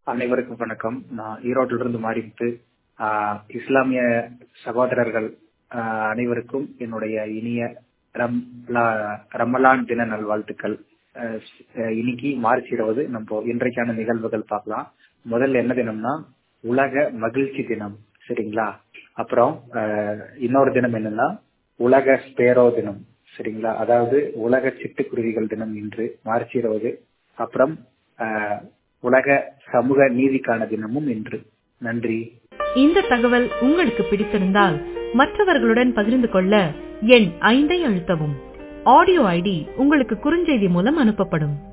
அனைவருக்கும் வணக்கம் நான் ஈரோட்டில இருந்து மாறிமுத்து ஆஹ் இஸ்லாமிய சகோதரர்கள் ஆஹ் அனைவருக்கும் என்னுடைய இனிய ரம் லா- ரமலான் தின நல்வாழ்த்துக்கள் ஆஹ் ஸ்- இன்னைக்கு மார்ச் இருபது நம்ம இன்றைக்கான நிகழ்வுகள் பார்க்கலாம் முதல்ல என்ன தினம்னா உலக மகிழ்ச்சி தினம் சரிங்களா அப்புறம் ஆஹ் இன்னொரு தினம் என்னன்னா உலக ஸ்பேரோ தினம் சரிங்களா அதாவது உலக சிட்டுக்குருவிகள் தினம் இன்று மார்ச் இருபது அப்புறம் ஆஹ் உலக சமூக நீதிக்கான தினமும் இன்று நன்றி இந்த தகவல் உங்களுக்கு பிடித்திருந்தால் மற்றவர்களுடன் பகிர்ந்து கொள்ள எண் ஐந்தை அழுத்தவும் ஆடியோ ஐடி உங்களுக்கு குறுஞ்செய்தி மூலம் அனுப்பப்படும்